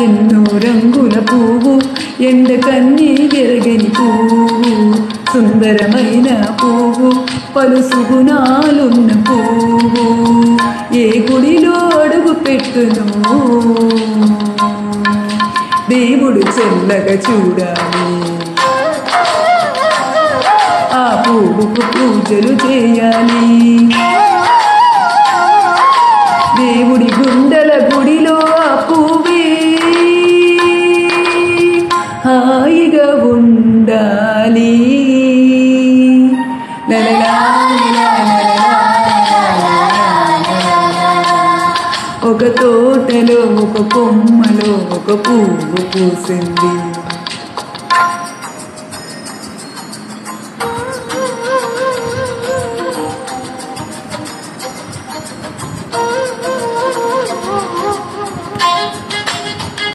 ఎన్నో రంగుల పువ్వు ఎండ కన్నీ ఎరగని పువ్వు సుందరమైన పువ్వు పలుసు గుణాలున్న పువ్వు ఏ గుడిలో అడుగు పెట్టును దేవుడు చెల్లగా చూడాలి ఆ పువ్వుకు పూజలు చేయాలి దేవుడి గుండెల గుడిలో ఆ పువ్వే హాయిగా ఉండాలి లలలా, లలలా, లలలా, లలలా. ఒక తోటలో ఒక కొమ్మలో ఒక పువ్వు పూసింది